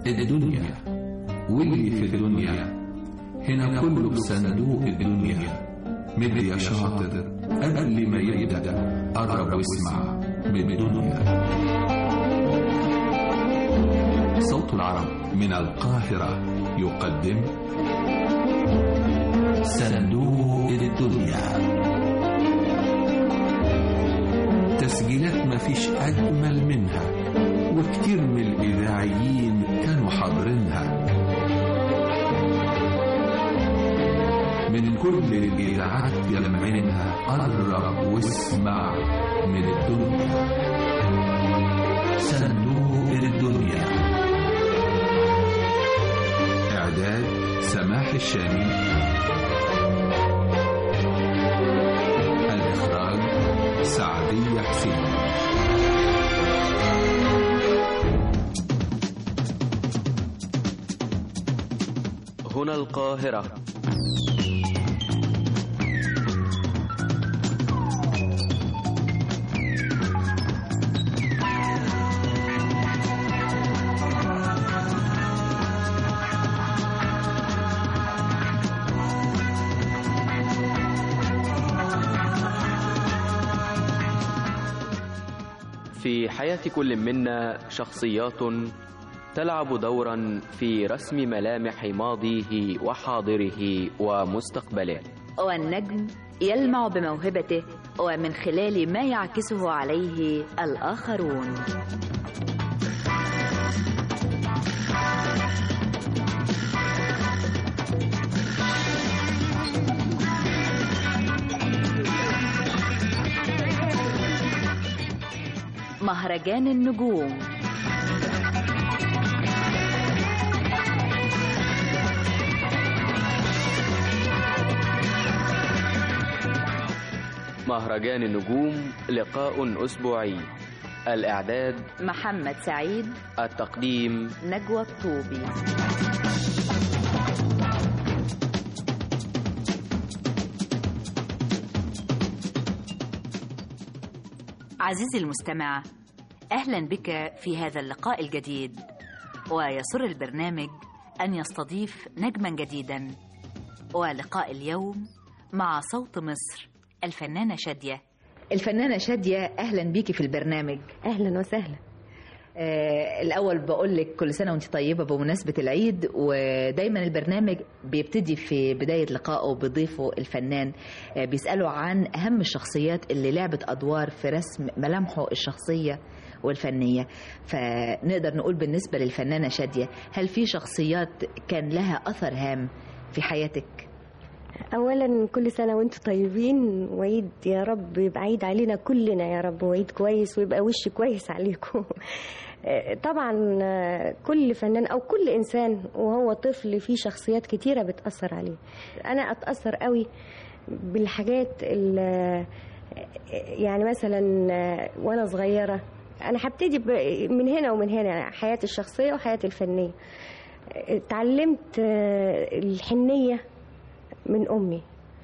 الدنيا واللي في الدنيا هنا كله بصندوق الدنيا مد يا شاطر قبل ما يبدأ قرب واسمع من الدنيا صوت العرب من القاهرة يقدم صندوق الدنيا تسجيلات مفيش أجمل منها وكتير من الإذاعيين كانوا حاضرينها من كل الإذاعات يلمعينها قرب واسمع من الدنيا صندوق الدنيا إعداد سماح الشامي الإخراج سعدية حسين هنا القاهرة في حياة كل منا شخصيات تلعب دورا في رسم ملامح ماضيه وحاضره ومستقبله والنجم يلمع بموهبته ومن خلال ما يعكسه عليه الآخرون مهرجان النجوم مهرجان النجوم لقاء أسبوعي الإعداد محمد سعيد التقديم نجوى الطوبي عزيزي المستمع اهلا بك في هذا اللقاء الجديد ويسر البرنامج ان يستضيف نجما جديدا ولقاء اليوم مع صوت مصر الفنانه شاديه الفنانه شاديه اهلا بيكي في البرنامج اهلا وسهلا آه الأول بقول لك كل سنة وأنت طيبة بمناسبة العيد ودايما البرنامج بيبتدي في بداية لقائه بضيفه الفنان آه بيسأله عن أهم الشخصيات اللي لعبت أدوار في رسم ملامحه الشخصية والفنية فنقدر نقول بالنسبة للفنانة شادية هل في شخصيات كان لها أثر هام في حياتك؟ اولا كل سنه وانتم طيبين وعيد يا رب يبقى عيد علينا كلنا يا رب وعيد كويس ويبقى وش كويس عليكم طبعا كل فنان او كل انسان وهو طفل فيه شخصيات كتيره بتاثر عليه انا اتاثر قوي بالحاجات اللي يعني مثلا وانا صغيره انا هبتدي من هنا ومن هنا حياتي الشخصيه وحياتي الفنيه اتعلمت الحنيه من امي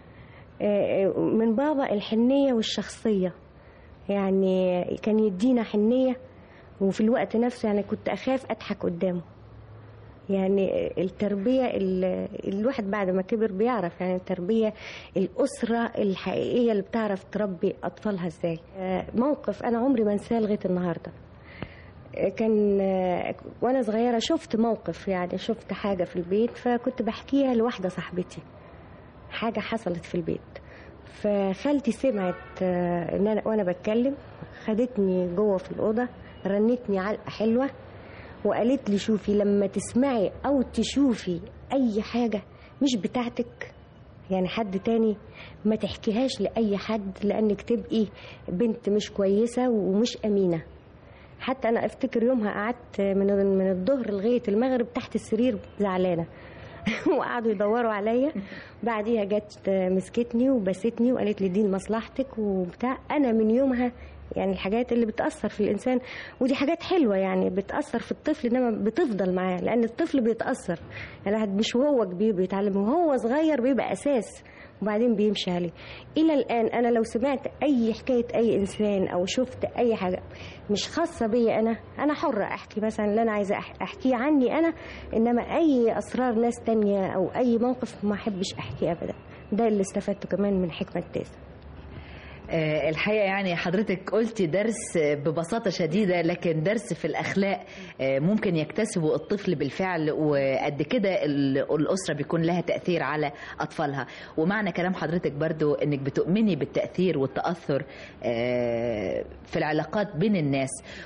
من بابا الحنيه والشخصيه يعني كان يدينا حنيه وفي الوقت نفسه يعني كنت اخاف اضحك قدامه يعني التربيه الواحد بعد ما كبر بيعرف يعني التربيه الاسره الحقيقيه اللي بتعرف تربي اطفالها ازاي موقف انا عمري ما انساه لغايه النهارده كان وانا صغيره شفت موقف يعني شفت حاجه في البيت فكنت بحكيها لواحده صاحبتي حاجة حصلت في البيت فخالتي سمعت ان انا وانا بتكلم خدتني جوه في الأوضة رنتني علقة حلوة وقالت لي شوفي لما تسمعي أو تشوفي أي حاجة مش بتاعتك يعني حد تاني ما تحكيهاش لأي حد لأنك تبقي بنت مش كويسة ومش أمينة حتى أنا أفتكر يومها قعدت من من الظهر لغاية المغرب تحت السرير زعلانة وقعدوا يدوروا عليا بعديها جت مسكتني وبستني وقالت لي دي مصلحتك وبتاع انا من يومها يعني الحاجات اللي بتاثر في الانسان ودي حاجات حلوه يعني بتاثر في الطفل انما بتفضل معاه لان الطفل بيتاثر يعني الواحد مش وهو كبير بيتعلم وهو صغير بيبقى اساس وبعدين بيمشي عليه الى الان انا لو سمعت اي حكايه اي انسان او شفت اي حاجه مش خاصه بيا انا انا حره احكي مثلا اللي انا عايزه أح- احكيه عني انا انما اي اسرار ناس تانية او اي موقف ما احبش احكيه ابدا ده اللي استفدته كمان من حكمه تاسع آه، الحقيقة يعني حضرتك قلتي درس ببساطة شديدة لكن درس في الأخلاق آه، ممكن يكتسبه الطفل بالفعل وقد كده ال- الأسرة بيكون لها تأثير على أطفالها ومعنى كلام حضرتك برضو أنك بتؤمني بالتأثير والتأثر آه، في العلاقات بين الناس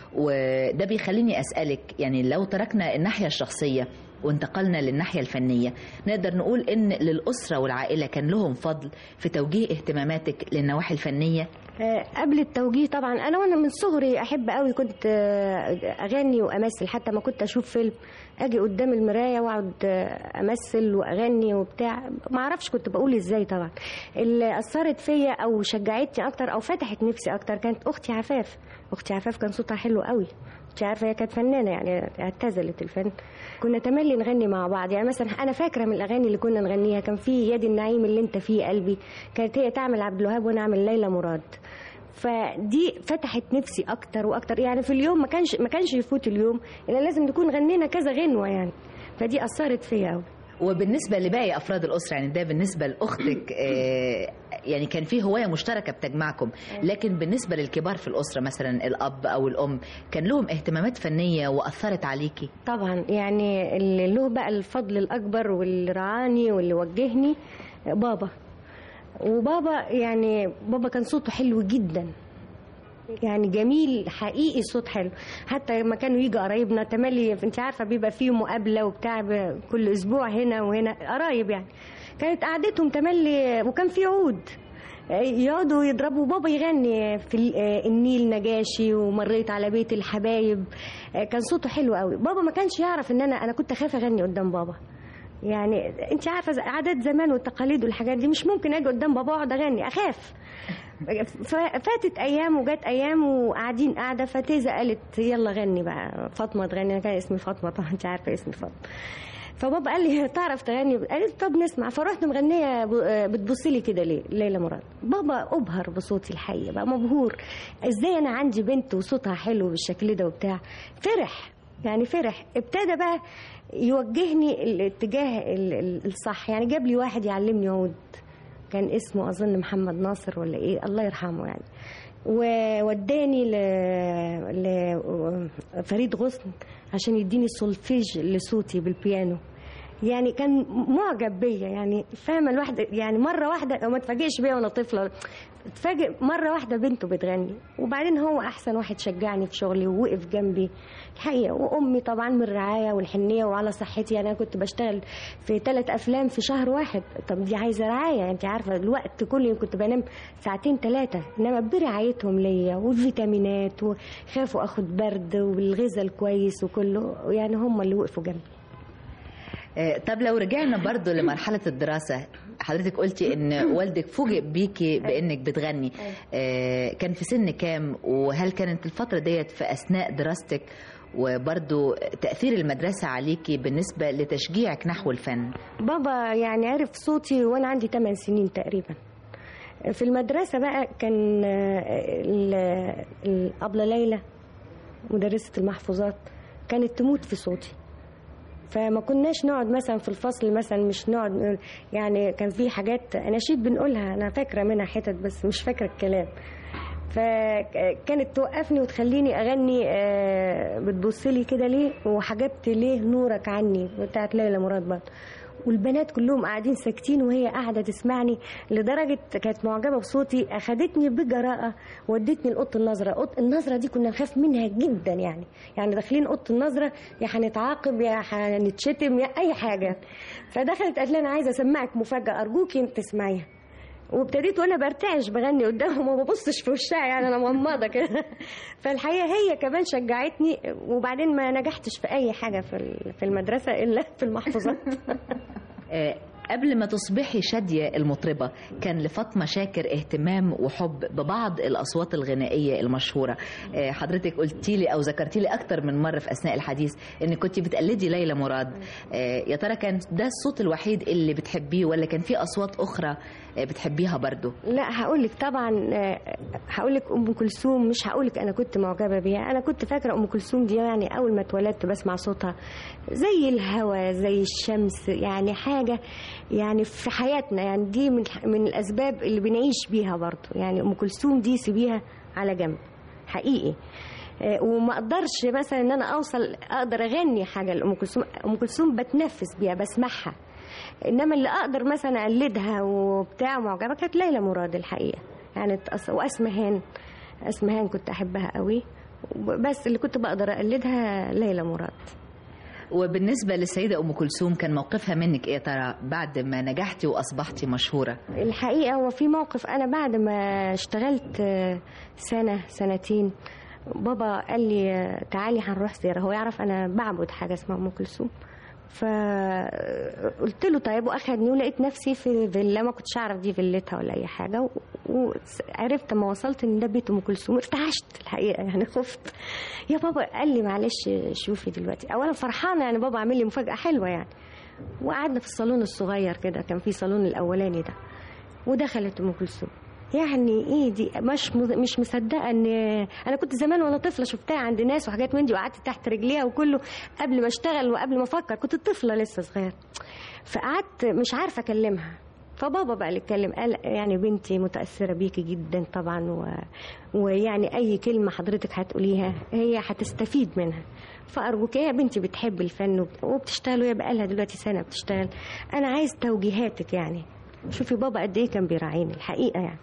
وده بيخليني أسألك يعني لو تركنا الناحية الشخصية وانتقلنا للناحية الفنية نقدر نقول إن للأسرة والعائلة كان لهم فضل في توجيه اهتماماتك للنواحي الفنية آه، قبل التوجيه طبعا انا وانا من صغري احب قوي كنت آه، اغني وامثل حتى ما كنت اشوف فيلم اجي قدام المرايه واقعد آه، امثل واغني وبتاع ما اعرفش كنت بقول ازاي طبعا اللي اثرت فيا او شجعتني اكتر او فتحت نفسي اكتر كانت اختي عفاف اختي عفاف كان صوتها حلو قوي اختي عارفه هي كانت فنانه يعني اعتزلت الفن كنا تملي نغني مع بعض يعني مثلا انا فاكره من الاغاني اللي كنا نغنيها كان في يد النعيم اللي انت فيه قلبي كانت هي تعمل عبد الوهاب وانا اعمل ليلى مراد فدي فتحت نفسي اكتر واكتر يعني في اليوم ما كانش ما كانش يفوت اليوم الا لازم نكون غنينا كذا غنوه يعني فدي اثرت فيا قوي وبالنسبة لباقي أفراد الأسرة يعني ده بالنسبة لأختك آه، يعني كان في هواية مشتركة بتجمعكم لكن بالنسبة للكبار في الأسرة مثلا الأب أو الأم كان لهم اهتمامات فنية وأثرت عليكي طبعا يعني اللي له بقى الفضل الاكبر واللي رعاني واللي وجهني بابا وبابا يعني بابا كان صوته حلو جدا يعني جميل حقيقي صوت حلو حتى لما كانوا يجوا قرايبنا تملي انت عارفه بيبقى فيه مقابله وبتاع ب- كل اسبوع هنا وهنا قرايب يعني كانت قعدتهم تملي وكان في عود يقعدوا يضربوا بابا يغني في ال- آه، النيل نجاشي ومريت على بيت الحبايب آه، كان صوته حلو قوي بابا ما كانش يعرف ان انا انا كنت اخاف اغني قدام بابا يعني انت عارفه ز- عادات زمان والتقاليد والحاجات دي مش ممكن اجي قدام بابا اقعد اغني اخاف ف- فاتت ايام وجت ايام وقاعدين قاعده فتيزه قالت يلا غني بقى فاطمه تغني انا كان اسمي فاطمه طبعا انت عارفه اسمي فاطمه فبابا قال لي تعرف تغني قالت طب نسمع فرحت مغنيه ب- بتبصي لي كده ليه ليلى مراد بابا ابهر بصوتي الحقيقه بقى مبهور ازاي انا عندي بنت وصوتها حلو بالشكل ده وبتاع فرح يعني فرح ابتدى بقى يوجهني الاتجاه ال- ال- الصح يعني جاب لي واحد يعلمني عود كان اسمه اظن محمد ناصر ولا ايه الله يرحمه يعني ووداني ل... لفريد غصن عشان يديني سولفيج لصوتي بالبيانو يعني كان معجب بيا يعني فاهمه الواحده يعني مره واحده ما اتفاجئش بيا وانا طفله اتفاجئ مره واحده بنته بتغني وبعدين هو احسن واحد شجعني في شغلي ووقف جنبي الحقيقه وامي طبعا من الرعايه والحنيه وعلى صحتي يعني انا كنت بشتغل في ثلاث افلام في شهر واحد طب دي عايزه رعايه انت عارفه الوقت كله يوم كنت بنام ساعتين ثلاثه انما برعايتهم ليا والفيتامينات وخافوا اخد برد والغذاء الكويس وكله يعني هم اللي وقفوا جنبي آه، طب لو رجعنا برضو لمرحلة الدراسة حضرتك قلتي ان والدك فوجئ بيكي بانك بتغني آه، كان في سن كام وهل كانت الفترة ديت في اثناء دراستك وبرضو تأثير المدرسة عليكي بالنسبة لتشجيعك نحو الفن بابا يعني عرف صوتي وانا عندي 8 سنين تقريبا في المدرسة بقى كان آه، ال- الأبلة ليلى مدرسة المحفوظات كانت تموت في صوتي فما كناش نقعد مثلا في الفصل مثلا مش نقعد نقول- يعني كان في حاجات اناشيد بنقولها انا فاكره منها حتت بس مش فاكره الكلام فكانت توقفني وتخليني اغني آه، بتبصلي كده ليه وحجبت ليه نورك عني بتاعت ليلى مراد برضه والبنات كلهم قاعدين ساكتين وهي قاعده تسمعني لدرجه كانت معجبه بصوتي اخدتني بجراءه ودتني لاوضه النظره اوضه النظره دي كنا نخاف منها جدا يعني يعني داخلين اوضه النظره يا هنتعاقب يا هنتشتم يا اي حاجه فدخلت قالت لي انا عايزه اسمعك مفاجاه ارجوكي انت تسمعيها وابتديت وانا برتعش بغني قدامهم وما ببصش في وشها يعني انا مغمضه كده فالحقيقه هي كمان شجعتني وبعدين ما نجحتش في اي حاجه في ال- في المدرسه الا في المحفوظات آه، قبل ما تصبحي شادية المطربة كان لفاطمة شاكر اهتمام وحب ببعض الأصوات الغنائية المشهورة آه، حضرتك قلتي لي أو ذكرتي لي أكتر من مرة في أثناء الحديث إنك كنت بتقلدي ليلى مراد آه، يا ترى كان ده الصوت الوحيد اللي بتحبيه ولا كان في أصوات أخرى آه، بتحبيها برضو لا هقول لك طبعا هقول لك ام كلثوم مش هقول لك انا كنت معجبه بيها انا كنت فاكره ام كلثوم دي يعني اول ما اتولدت بسمع صوتها زي الهوا زي الشمس يعني حاجه يعني في حياتنا يعني دي من من الاسباب اللي بنعيش بيها برضه يعني ام كلثوم دي سيبيها على جنب حقيقي آه، وما اقدرش مثلا ان انا اوصل اقدر اغني حاجه لام كلثوم ام كلثوم بتنفس بيها بسمعها انما اللي اقدر مثلا اقلدها وبتاع معجبه كانت ليلى مراد الحقيقه يعني تأص- واسمهان اسمهان كنت احبها قوي بس اللي كنت بقدر اقلدها ليلى مراد وبالنسبة للسيدة أم كلثوم كان موقفها منك إيه يا ترى بعد ما نجحتي وأصبحتي مشهورة الحقيقة هو في موقف أنا بعد ما اشتغلت آه، سنة سنتين بابا قال لي آه، تعالي هنروح زيارة هو يعرف أنا بعبد حاجة اسمها أم كلثوم فقلت له طيب واخدني ولقيت نفسي في فيلا ما كنتش اعرف دي فيلتها ولا اي حاجه و- وعرفت لما وصلت ان ده بيت ام كلثوم ارتعشت الحقيقه يعني خفت يا بابا قال لي معلش شوفي دلوقتي اولا فرحانه يعني بابا عامل لي مفاجاه حلوه يعني وقعدنا في الصالون الصغير كده كان في صالون الاولاني ده ودخلت ام كلثوم يعني ايه دي مش مش مصدقه ان انا كنت زمان وانا طفله شفتها عند ناس وحاجات من دي وقعدت تحت رجليها وكله قبل ما اشتغل وقبل ما افكر كنت طفله لسه صغير فقعدت مش عارفه اكلمها فبابا بقى اللي اتكلم قال يعني بنتي متاثره بيكي جدا طبعا و... ويعني اي كلمه حضرتك هتقوليها هي هتستفيد منها فارجوك يا بنتي بتحب الفن وبت- وبتشتغل وهي بقى لها دلوقتي سنه بتشتغل انا عايز توجيهاتك يعني شوفي بابا قد ايه كان بيراعيني الحقيقه يعني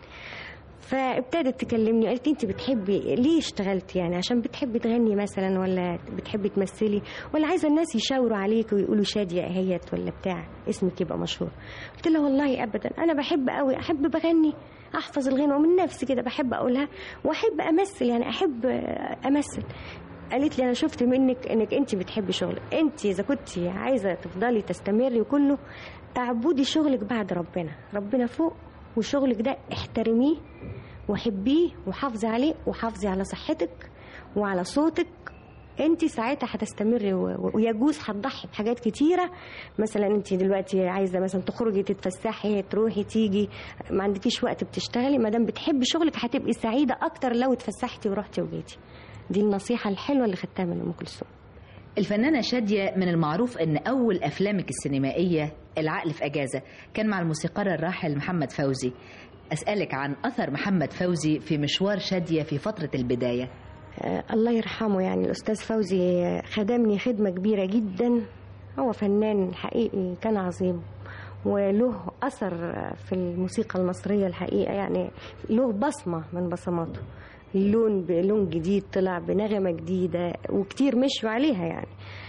فابتدت تكلمني قالت انت بتحبي ليه اشتغلتي يعني عشان بتحبي تغني مثلا ولا بتحبي تمثلي ولا عايزه الناس يشاوروا عليك ويقولوا شاديه اهيت ولا بتاع اسمك يبقى مشهور قلت لها والله ابدا انا بحب قوي احب بغني احفظ الغنوه من نفسي كده بحب اقولها واحب امثل يعني احب امثل قالت لي انا شفت منك انك انت بتحبي شغلك انت اذا كنت عايزه تفضلي تستمري وكله اعبدي شغلك بعد ربنا ربنا فوق وشغلك ده احترميه وحبيه وحافظي عليه وحافظي على صحتك وعلى صوتك انت ساعتها هتستمري و- و- ويجوز هتضحي بحاجات كتيره مثلا انت دلوقتي عايزه مثلا تخرجي تتفسحي تروحي تيجي ما عندكيش وقت بتشتغلي ما دام بتحبي شغلك هتبقي سعيده اكتر لو اتفسحتي ورحتي وجيتي دي النصيحه الحلوه اللي خدتها من ام كلثوم الفنانة شادية من المعروف أن أول أفلامك السينمائية العقل في أجازة كان مع الموسيقار الراحل محمد فوزي أسألك عن أثر محمد فوزي في مشوار شادية في فترة البداية آه، الله يرحمه يعني الأستاذ فوزي آه، خدمني خدمة كبيرة جدا هو فنان حقيقي كان عظيم وله أثر آه، في الموسيقى المصرية الحقيقة يعني له بصمة من بصماته لون بلون جديد طلع بنغمة جديدة وكتير مشوا عليها يعني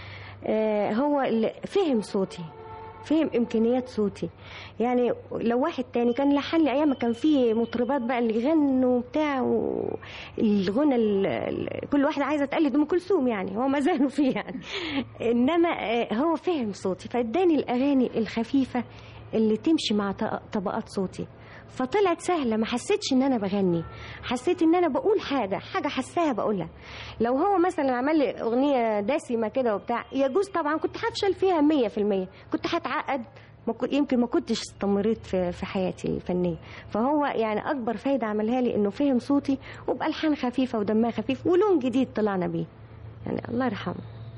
آه، هو اللي فهم صوتي فهم امكانيات صوتي يعني لو واحد تاني كان لحن لي ايام ما كان في مطربات بقى اللي يغنوا بتاع الغنى ال- ال- كل واحده عايزه تقلد ام كلثوم يعني هو ما زالوا فيه يعني انما آه، هو فهم صوتي فاداني الاغاني الخفيفه اللي تمشي مع ط- طبقات صوتي فطلعت سهلة ما حسيتش ان انا بغني حسيت ان انا بقول حاجة حاجة حساها بقولها لو هو مثلا عمل لي اغنية دسمة كده وبتاع يجوز طبعا كنت هفشل فيها مية في المية كنت هتعقد ما كنت يمكن ما كنتش استمريت في في حياتي الفنيه فهو يعني اكبر فايده عملها لي انه فهم صوتي وبالحان خفيفه ودمها خفيف ولون جديد طلعنا بيه يعني الله يرحمه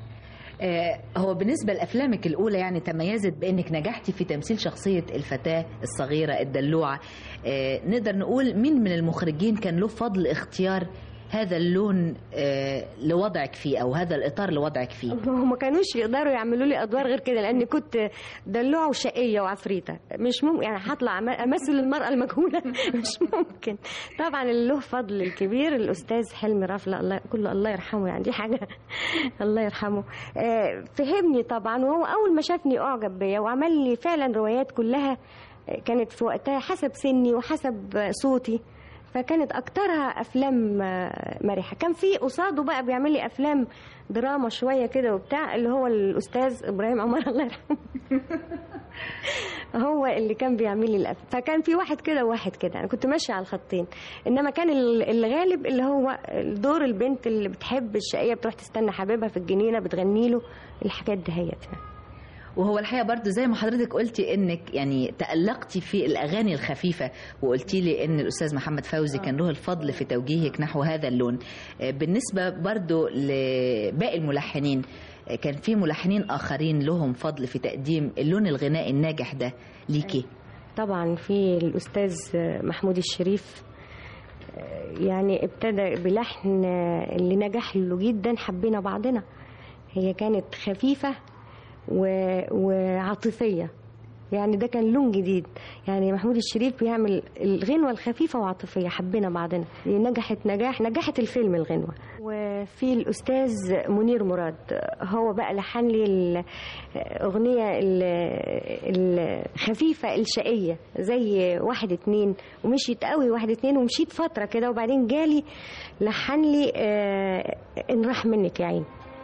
آه، هو بالنسبة لأفلامك الأولى يعني تميزت بأنك نجحتي في تمثيل شخصية الفتاة الصغيرة الدلوعة آه، نقدر نقول مين من المخرجين كان له فضل اختيار هذا اللون آه، لوضعك فيه أو هذا الإطار لوضعك فيه هم ما كانوش يقدروا يعملوا لي ادوار غير كده لان كنت دلوعه وشقيه وعفريته مش ممكن يعني هطلع أم- امثل المراه المجهوله مش ممكن طبعا اللي له فضل الكبير الاستاذ حلمي رفله الله كله الله يرحمه يعني دي حاجه الله يرحمه آه، فهمني طبعا وهو اول ما شافني اعجب بيا وعمل لي فعلا روايات كلها آه، كانت في وقتها حسب سني وحسب آه، صوتي فكانت اكترها افلام آه، مرحه كان في قصاده بقى بيعمل لي افلام دراما شويه كده وبتاع اللي هو الاستاذ ابراهيم عمر الله يرحمه هو اللي كان بيعمل لي القفل فكان في واحد كده وواحد كده انا كنت ماشيه على الخطين انما كان ال- الغالب اللي هو دور البنت اللي بتحب الشقيه بتروح تستنى حبيبها في الجنينه بتغني له الحاجات دهيت يعني. وهو الحقيقه برضو زي ما حضرتك قلتي انك يعني تألقتي في الاغاني الخفيفه وقلتي لي ان الاستاذ محمد فوزي كان له الفضل في توجيهك نحو هذا اللون آه، بالنسبه برضو لباقي الملحنين آه، كان في ملحنين اخرين لهم فضل في تقديم اللون الغنائي الناجح ده ليكي طبعا في الاستاذ محمود الشريف يعني ابتدى بلحن اللي نجح له جدا حبينا بعضنا هي كانت خفيفه و- وعاطفيه يعني ده كان لون جديد يعني محمود الشريف بيعمل الغنوة الخفيفة وعاطفية حبينا بعضنا دي نجحت نجاح نجحت الفيلم الغنوة وفي الأستاذ منير مراد هو بقى لحن لي الأغنية ال- الخفيفة الشقية زي واحد اتنين ومشيت قوي واحد اتنين ومشيت فترة كده وبعدين جالي لحن لي آه، إن راح منك يا عين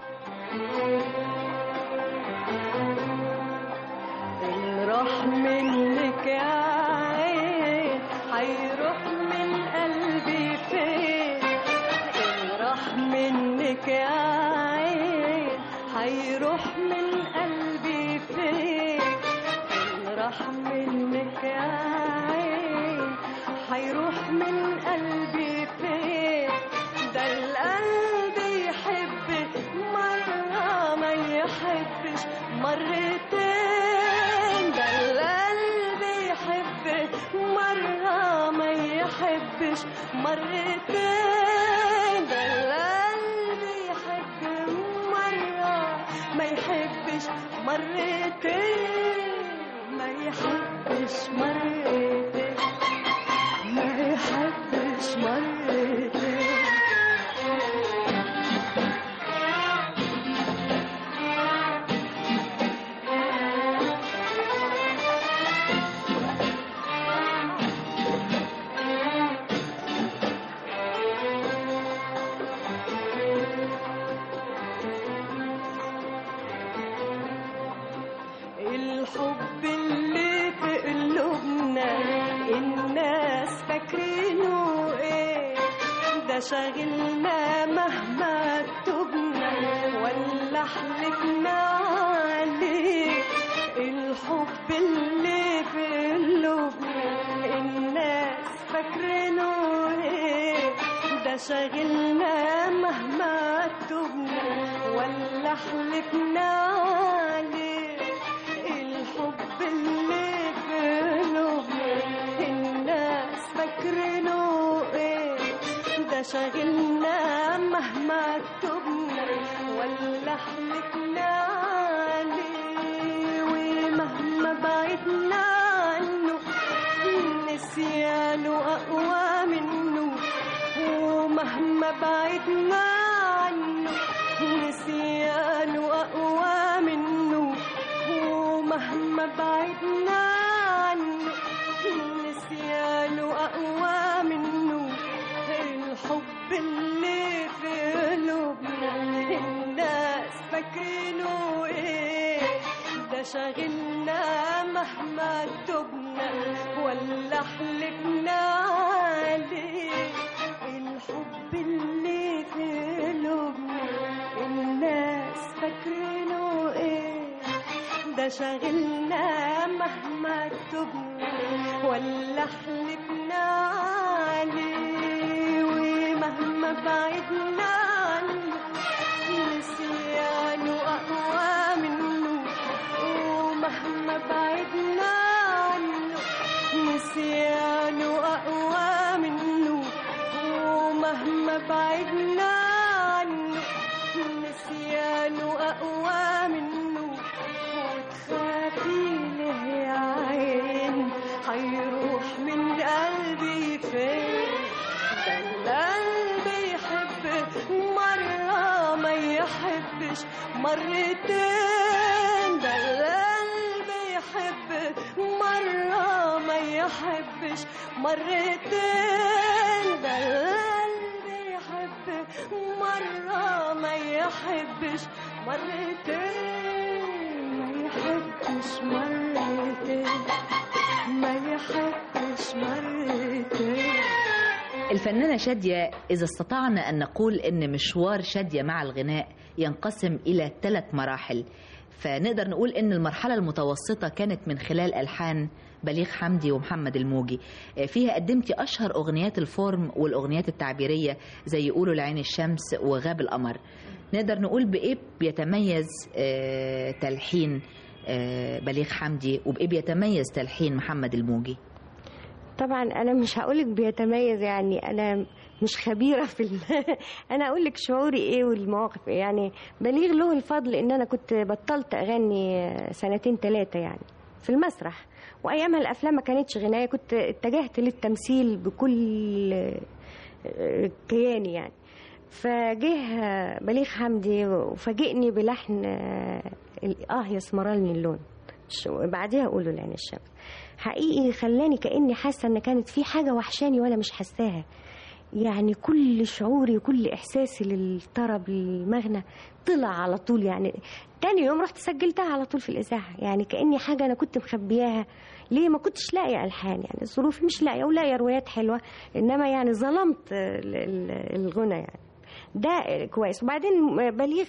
إن راح منك يا عين هيروح من قلبي فين إن راح منك يا عين هيروح من قلبي فين إن راح منك يا عين هيروح من قلبي فين ده القلب يحب مرة ما يحبش مرتين ده القلب يحب مرة ما يحبش مرتين ده القلب يحب مرة ما يحبش مرتين ما يحبش مرتين ما يحبش مرتين الحب اللي في قلوبنا الناس فاكرينه ايه ده شاغلنا مهما كتبنا ولا حلفنا عليه الحب اللي في قلوبنا الناس فاكرينه ايه ده شاغلنا مهما كتبنا ولا حلفنا عليه الحب اللي في قلوبنا الناس فاكرينه ايه ده شاغلنا مهما كتبنا ولا حلفنا عليه ومهما بعدنا عنه نسيانه أقوى منه ومهما بعدنا عنه نسيانه أقوى منه ومهما بعدنا عنه نسيانه أقوى منه الحب اللي في قلوبنا الناس فاكرينه ايه ده شاغلنا مهما كتبنا ولا حلفنا عليه الحب اللي في قلوبنا الناس فاكرينه ايه ده شاغلنا مهما كتبنا ولا حلفنا عليه ومهما بعدنا عنه نسيانه أقوى منه ومهما بعدنا عنه نسيانه أقوى منه ومهما بعدنا عنه نسيانه أقوى منه وتخافي له يا عين هيروح من قلبي فين ده القلب يحب مرة ما يحبش مرتين ده القلب يحب مرة ما يحبش مرتين ده القلب يحب مرة ما يحبش مرتين ما يحبش يحبش مرتين ما يحبش مرتين الفنانة شادية إذا استطعنا أن نقول أن مشوار شادية مع الغناء ينقسم إلى ثلاث مراحل فنقدر نقول أن المرحلة المتوسطة كانت من خلال ألحان بليغ حمدي ومحمد الموجي فيها قدمتي أشهر أغنيات الفورم والأغنيات التعبيرية زي يقولوا لعين الشمس وغاب القمر نقدر نقول بإيه بيتميز آه، تلحين آه، بليغ حمدي وبإيه بيتميز تلحين محمد الموجي طبعا انا مش هقولك بيتميز يعني انا مش خبيره في ال... انا اقول لك شعوري ايه والمواقف إيه. يعني بليغ له الفضل ان انا كنت بطلت اغني سنتين ثلاثه يعني في المسرح وايامها الافلام ما كانتش غنايه كنت اتجهت للتمثيل بكل آه، كياني يعني فجه بليغ حمدي وفاجئني بلحن آه، اه يسمرلني اللون شو- بعديها اقوله لعين الشمس حقيقي خلاني كاني حاسه ان كانت في حاجه وحشاني وانا مش حاساها يعني كل شعوري وكل احساسي للطرب للمغنى طلع على طول يعني تاني يوم رحت سجلتها على طول في الاذاعه يعني كاني حاجه انا كنت مخبياها ليه ما كنتش لاقيه الحان يعني ظروفي مش لاقيه ولاقيه روايات حلوه انما يعني ظلمت ال- ال- الغنى يعني ده كويس وبعدين بليغ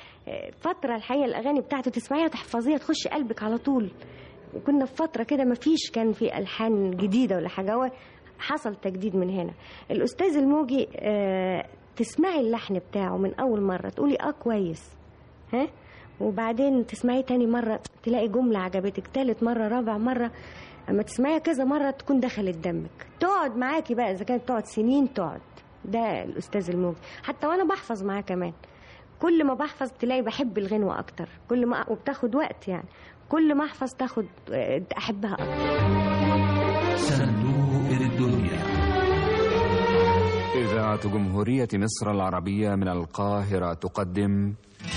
فتره الحقيقه الاغاني بتاعته تسمعيها تحفظيها تخش قلبك على طول وكنا في فتره كده ما فيش كان في الحان جديده ولا حاجه هو حصل تجديد من هنا الاستاذ الموجي آه، تسمعي اللحن بتاعه من اول مره تقولي اه كويس ها وبعدين تسمعيه تاني مره تلاقي جمله عجبتك تالت مره رابع مره اما تسمعيها كذا مره تكون دخلت دمك تقعد معاكي بقى اذا كانت تقعد سنين تقعد ده الاستاذ الموجي حتى وانا بحفظ معاه كمان كل ما بحفظ تلاقي بحب الغنوة أكتر كل ما وبتاخد وقت يعني كل ما أحفظ تاخد آه، أحبها أكتر صندوق الدنيا إذاعة جمهورية مصر العربية من القاهرة تقدم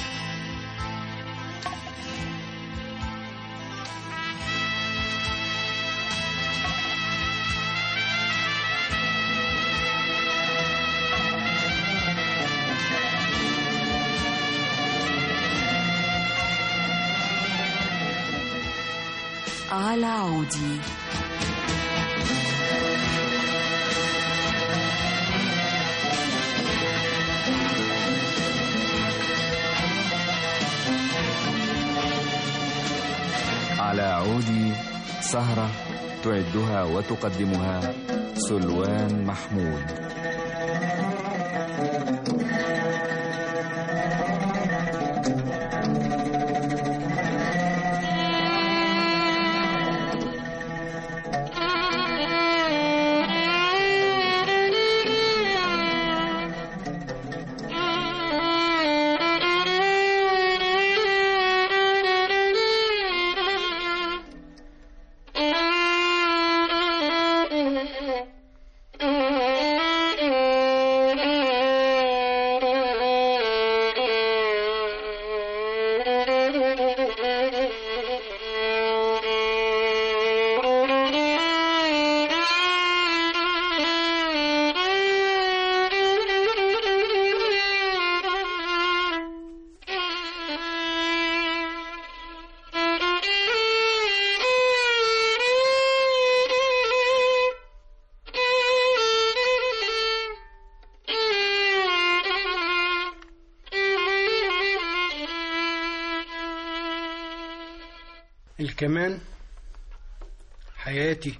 على عودي على عودي سهرة تعدها وتقدمها سلوان محمود الكمان حياتي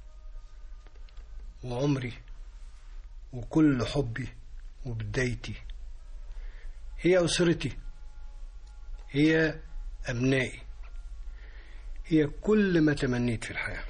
وعمري وكل حبي وبدايتي هي أسرتي هي أبنائي هي كل ما تمنيت في الحياة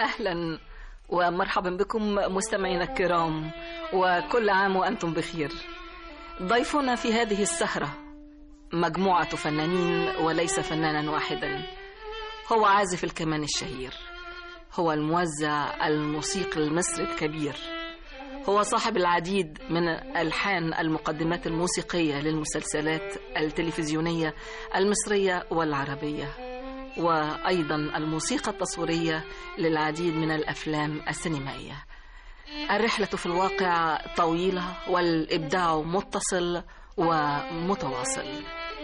أهلا ومرحبا بكم مستمعينا الكرام وكل عام وأنتم بخير ضيفنا في هذه السهرة مجموعة فنانين وليس فنانا واحدا هو عازف الكمان الشهير هو الموزع الموسيقي المصري الكبير هو صاحب العديد من ألحان المقدمات الموسيقية للمسلسلات التلفزيونية المصرية والعربية وأيضا الموسيقى التصويرية للعديد من الأفلام السينمائية الرحلة في الواقع طويلة والإبداع متصل ومتواصل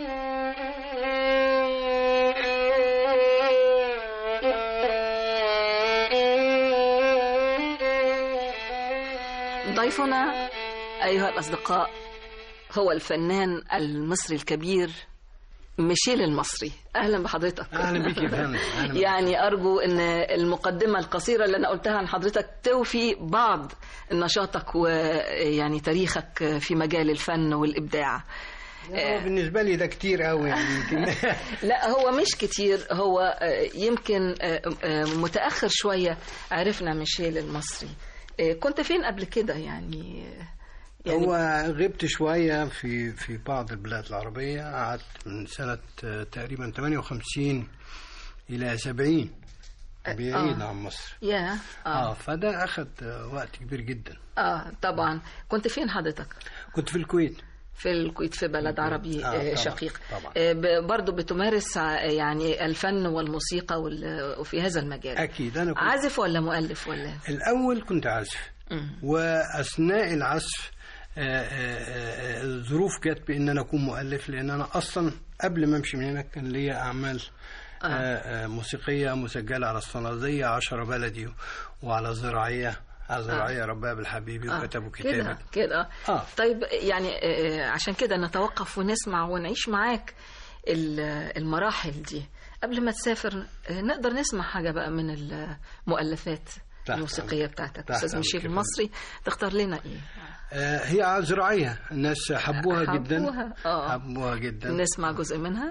ضيفنا أيها الأصدقاء هو الفنان المصري الكبير ميشيل المصري أهلا بحضرتك اهلا بيك يا فندم أهلا بيك. يعني أرجو أن المقدمة القصيرة اللي أنا قلتها عن حضرتك توفي بعض نشاطك ويعني تاريخك في مجال الفن والإبداع هو بالنسبه لي ده كتير قوي يعني يمكن لا هو مش كتير هو آه، يمكن آه، آه، متأخر شوية عرفنا ميشيل المصري آه، كنت فين قبل كده يعني يعني هو غبت شوية في في بعض البلاد العربية قعدت من سنة آه، تقريبا 58 إلى 70 بعيد آه. عن مصر يا اه اه فده أخذ آه، وقت كبير جدا اه طبعا كنت فين حضرتك كنت في الكويت في الكويت في بلد عربي آه، آه طبعاً، شقيق طبعاً. آه ب- برضو بتمارس ع- يعني الفن والموسيقى وال- وفي هذا المجال أكيد أنا كنت عازف ولا مؤلف ولا الأول كنت عازف مم. وأثناء العزف آه، آه، آه، الظروف جت بأن أنا أكون مؤلف لأن أنا أصلا قبل ما أمشي من هنا كان ليا أعمال آه، آه، موسيقية مسجلة على الصنادية عشرة بلدي وعلى الزراعية على الزراعية ربها بالحبيبي آه، وكتبوا كده كتابك كده آه. طيب يعني آه، عشان كده نتوقف ونسمع ونعيش معاك ال- المراحل دي قبل ما تسافر آه، نقدر نسمع حاجة بقى من المؤلفات تحت الموسيقية أمرك. بتاعتك تحت أستاذ أمرك ميشيل يا فندم. المصري تختار لنا إيه آه، هي على الزراعية الناس حبوها جدا حبوها، آه. حبوها جدا نسمع جزء منها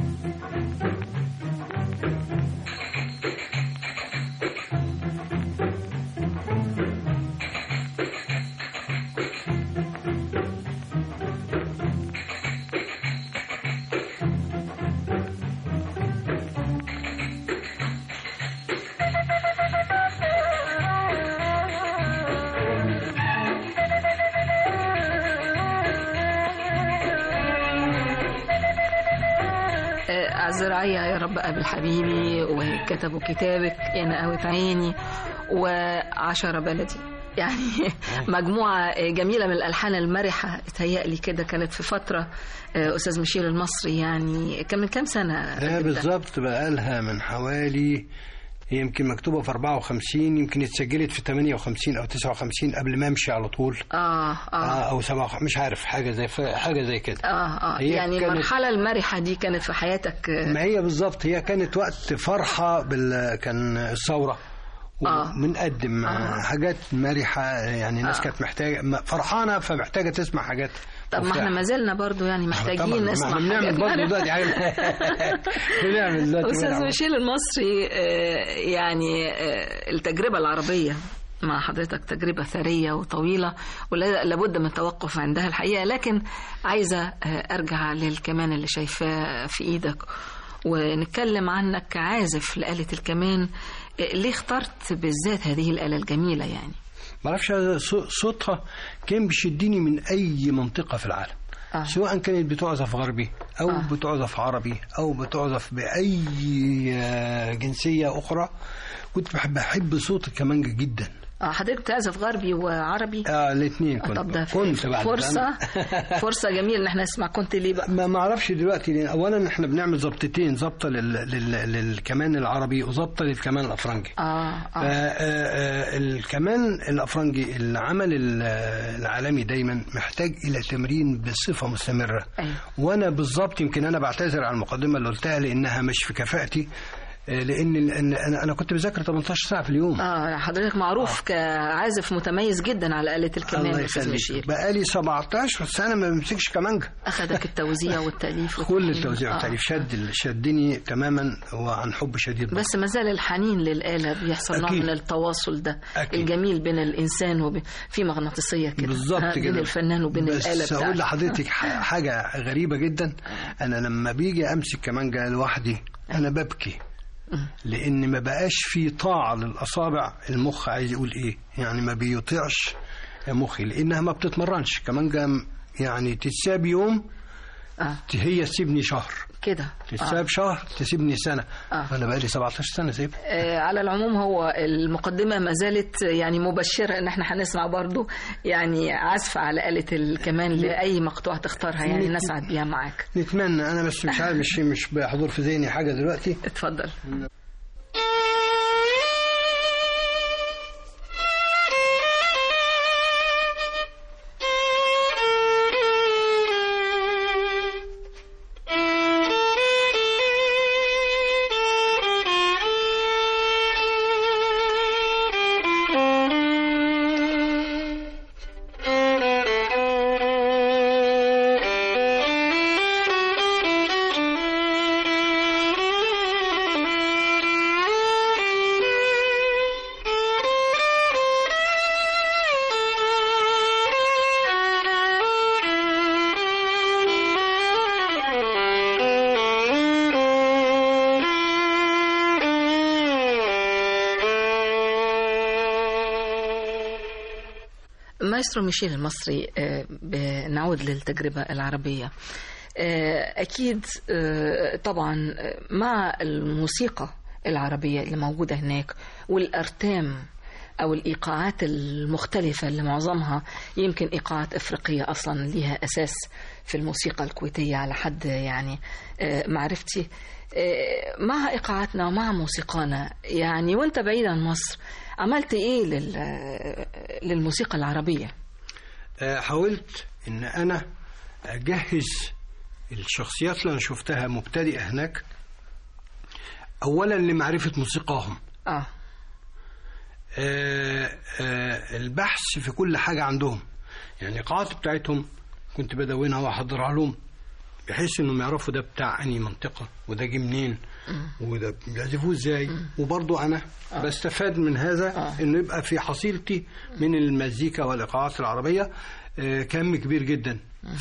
آه، الزراعية يا رب قابل حبيبي وكتبوا كتابك يا نقاوة عيني وعشرة بلدي يعني مجموعة جميلة من الألحان المرحة اتهيألي كده كانت في فترة آه، أستاذ ميشيل المصري يعني كان من كام سنة ده بالظبط بقالها من حوالي هي يمكن مكتوبة في 54 يمكن اتسجلت في 58 أو 59 قبل ما أمشي على طول آه آه آه أو 57 مش عارف حاجة زي حاجة زي كده آه آه هي يعني كانت- المرحلة المرحة دي كانت في حياتك آه، ما هي بالظبط هي كانت وقت فرحة بال كان الثورة آه. وبنقدم آه. حاجات مرحة يعني الناس آه. كانت محتاجة ما- فرحانة فمحتاجة تسمع حاجات طب ما احنا مفرحة. ما زلنا برضو يعني طبعاً، محتاجين ما نسمع احنا بنعمل حاجات برضه مرحة. دلوقتي حاجة بنعمل دلوقتي أستاذ بنعمل. ميشيل المصري آه، يعني آه، التجربة العربية مع حضرتك تجربة ثرية وطويلة ولا لابد من التوقف عندها الحقيقة لكن عايزة آه، أرجع للكمان اللي شايفاه في إيدك ونتكلم عنك كعازف لآلة الكمان آه، ليه اخترت بالذات هذه الآلة الجميلة يعني معرفش هذا صو- صوتها كان بيشدني من أي منطقة في العالم آه. سواء كانت بتعزف غربي أو آه. بتعزف عربي أو بتعزف بأي آه، جنسية أخرى كنت بحب بحب صوت الكمانجة جدا آه، حضرتك بتعزف غربي وعربي آه الاثنين كنت طب ده كنت بعد فرصة فرصة جميلة ان احنا نسمع كنت ليه بقى ما ما اعرفش دلوقتي لأن اولا احنا بنعمل ظبطتين ظبطه لل... لل... للكمان العربي وظبطه للكمان الافرنجي اه اه فالكمان الافرنجي العمل ال- العالمي دايما محتاج الى تمرين بصفه مستمره أيوة. وانا بالظبط يمكن انا بعتذر على المقدمه اللي قلتها لانها مش في كفاءتي آه، لان لأن انا انا كنت بذاكر 18 ساعه في اليوم اه حضرتك معروف كعازف متميز جدا على آلة الكمان الله يا أستاذ يخليك مشير بقالي 17 سنه ما بمسكش كمانجا أخذك التوزيع والتأليف كل والتلحين. التوزيع آه. والتأليف شد شدني تماما وعن حب شديد بس ما زال الحنين للآلة بيحصل نوع أكيد. من التواصل ده أكيد. الجميل بين الإنسان وبين في مغناطيسية كده بالظبط آه، كده بين الفنان وبين بس الآلة اقول بتاعته لحضرتك ح- حاجه غريبه جدا انا لما بيجي امسك كمانجا لوحدي انا ببكي لان ما بقاش في طاعه للاصابع المخ عايز يقول ايه يعني ما بيطيعش مخي لانها ما بتتمرنش كمانجا يعني تتساب يوم آه. هي تسيبني شهر كده تتساب شهر تسيبني سنه آه. انا بقالي 17 سنه سايبها آه، على العموم هو المقدمة ما زالت يعني مبشرة ان احنا هنسمع برضو يعني عزف على آلة الكمان لأي مقطوعة تختارها يعني نسعد بيها معاك نتمنى انا بس مش عارف مش مش بيحضر في ذهني حاجه دلوقتي اتفضل مايسترو ميشيل المصري آه، بنعود للتجربة العربية آه، أكيد آه، طبعا آه، مع الموسيقى العربية اللي موجودة هناك والأرتام أو الإيقاعات المختلفة اللي معظمها يمكن إيقاعات إفريقية أصلا ليها أساس في الموسيقى الكويتية على حد يعني آه، معرفتي آه، مع إيقاعاتنا ومع موسيقانا يعني وأنت بعيد عن مصر عملت إيه لل- آه، للموسيقى العربية؟ آه، حاولت ان انا اجهز الشخصيات اللي انا شفتها مبتدئه هناك اولا لمعرفه موسيقاهم آه آه، آه، البحث في كل حاجه عندهم يعني القاعات بتاعتهم كنت بدونها واحضرها لهم بحيث انهم يعرفوا ده بتاع انهي منطقه وده جه منين وده بيعزفوه ازاي وبرضو انا بستفاد من هذا انه يبقى في حصيلتي من المزيكا والايقاعات العربيه آه، كم كبير جدا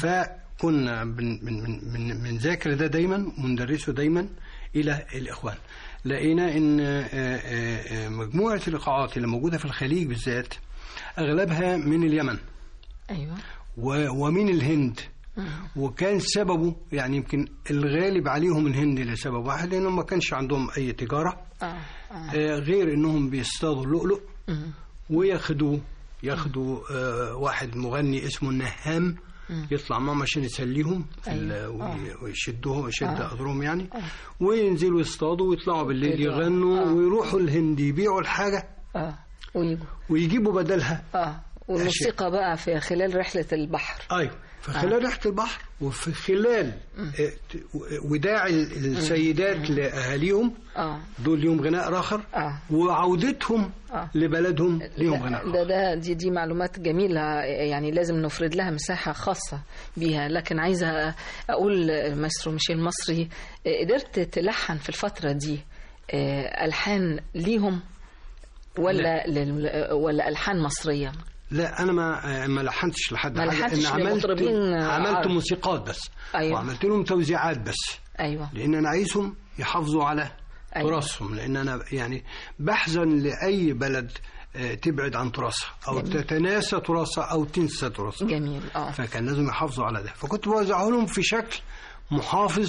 فكنا بن- من من من بنذاكر ده دايما وندرسه دايما الى الاخوان لقينا ان آه، آه، آه، مجموعه الايقاعات اللي موجوده في الخليج بالذات اغلبها من اليمن أيوة و- ومن الهند وكان سببه يعني يمكن الغالب عليهم الهند لسبب واحد لانهم ما كانش عندهم اي تجاره آه آه آه، غير انهم بيصطادوا اللؤلؤ مم. وياخدوه ياخدوا آه، واحد مغني اسمه النهام يطلع معهم عشان يسليهم في ال- وي- ويشدوهم يشد اذرهم يعني وينزلوا يصطادوا ويطلعوا بالليل يطلعوا. يغنوا آه. ويروحوا الهند يبيعوا الحاجه آه ويجوا ويجيبوا بدلها آه والموسيقى بقى في خلال رحلة البحر ايوه في خلال ريحه البحر وفي خلال آه، ت- وداع ال- السيدات لاهاليهم آه دول ليهم غناء اخر آه. وعودتهم آه. لبلدهم ليهم غناء ده اخر ده دي دي معلومات جميلة يعني لازم نفرد لها مساحة خاصة بيها لكن عايزة أقول ماسترو ميشيل المصري قدرت تلحن في الفترة دي آه، ألحان ليهم ولا لل... ولا ألحان مصرية لا انا ما ما لحنتش لحد ما حاجة. لحنتش أنا عملت لمطربين عملت عرب. موسيقات بس أيوة. وعملت لهم توزيعات بس أيوة لان انا عايزهم يحافظوا على أيوة. تراثهم لان انا يعني بحزن لاي بلد آه، تبعد عن تراثها او تتناسى تراثها او تنسى تراثها جميل اه فكان لازم يحافظوا على ده فكنت بوزعه لهم في شكل محافظ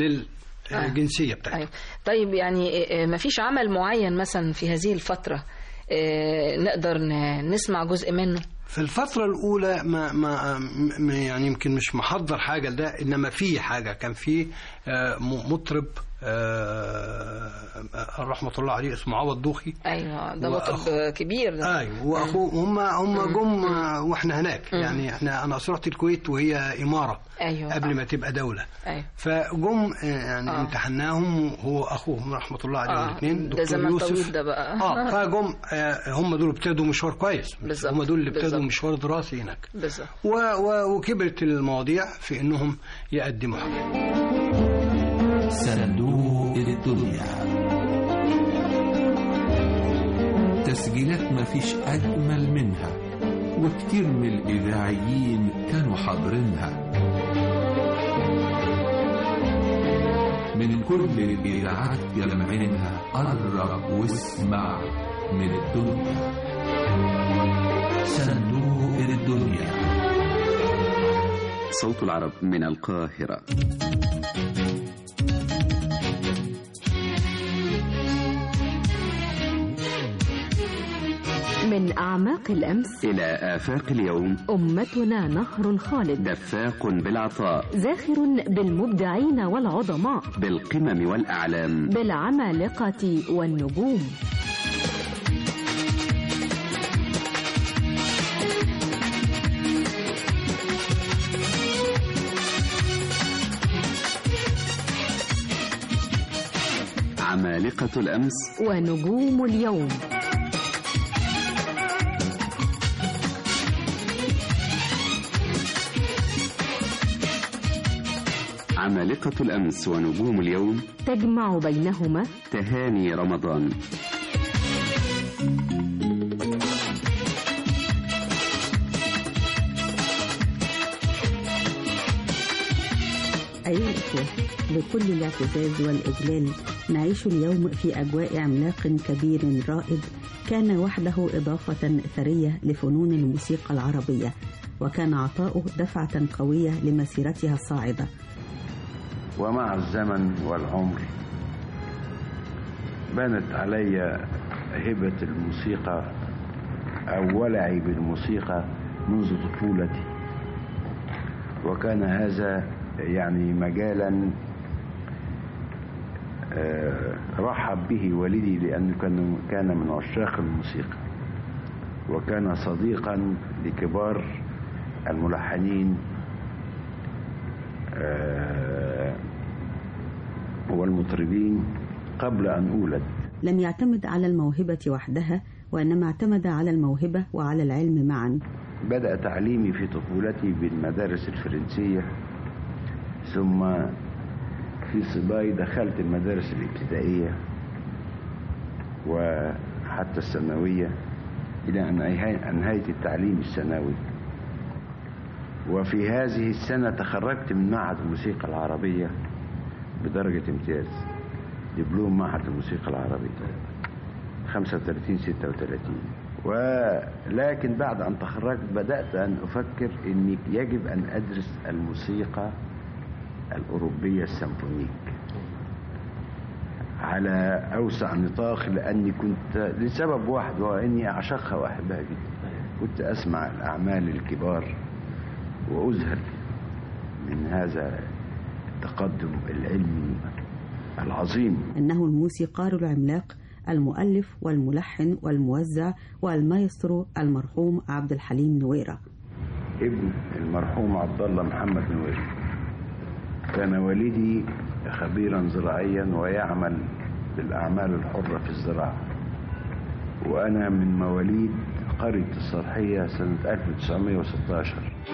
للجنسيه بتاعتهم أيوة. طيب يعني ما فيش عمل معين مثلا في هذه الفترة آه، نقدر ن- نسمع جزء منه في الفترة الأولى ما, ما ما- يعني يمكن مش محضر حاجة لده إنما في حاجة كان في آه، م- مطرب آه، رحمه الله عليه اسمه عوض دوخي ايوه ده وأخ- مطرب كبير ده ايوه واخوه هم هم جم آه، واحنا هناك مم. يعني احنا انا رحت الكويت وهي اماره ايوه قبل ما تبقى دوله ايوه فجم آه، يعني آه. امتحناهم هو اخوهم رحمه الله عليه آه، الاثنين ده زمان طويل ده بقى. اه فجم آه، هم دول ابتدوا مشوار كويس بالظبط، هم دول اللي ابتدوا بالظبط. مشوار دراسي هناك بالظبط و و وكبرت المواضيع في انهم يقدموا حاجه صندوق الدنيا تسجيلات مفيش أجمل منها وكتير من الإذاعيين كانوا حاضرينها من كل الإذاعات جمعينها قرب واسمع من الدنيا صندوق الدنيا صوت العرب من القاهرة من أعماق الأمس إلى آفاق اليوم أمتنا نهر خالد دفاق بالعطاء زاخر بالمبدعين والعظماء بالقمم والأعلام بالعمالقة والنجوم عمالقة الأمس ونجوم اليوم عمالقة الأمس ونجوم اليوم تجمع بينهما تهاني رمضان أيها الأخوة بكل الاعتزاز والإجلال نعيش اليوم في أجواء عملاق كبير رائد كان وحده إضافة ثرية لفنون الموسيقى العربية وكان عطاؤه دفعة قوية لمسيرتها الصاعدة ومع الزمن والعمر بانت علي هبة الموسيقى أو ولعي بالموسيقى منذ طفولتي وكان هذا يعني مجالا آه، رحب به والدي لأنه كان كان من عشاق الموسيقى وكان صديقا لكبار الملحنين آه، والمطربين قبل أن أولد لم يعتمد على الموهبة وحدها وإنما اعتمد على الموهبة وعلى العلم معا بدأ تعليمي في طفولتي بالمدارس الفرنسية ثم في صباي دخلت المدارس الابتدائية وحتى الثانوية إلى أن أنهيت التعليم الثانوي وفي هذه السنة تخرجت من معهد الموسيقى العربية بدرجة امتياز دبلوم معهد الموسيقى العربية 35 36 ولكن بعد أن تخرجت بدأت أن أفكر أني يجب أن أدرس الموسيقى الأوروبية السيمفونيك على أوسع نطاق لأني كنت لسبب واحد وهو أني أعشقها وأحبها جدا كنت أسمع الأعمال الكبار وأزهر من هذا التقدم العلمي العظيم إنه الموسيقار العملاق المؤلف والملحن والموزع والمايسترو المرحوم عبد الحليم نويرة ابن المرحوم عبد الله محمد نويرة كان والدي خبيرا زراعيا ويعمل بالأعمال الحرة في الزراعة وأنا من مواليد قرية الصرحية سنة 1916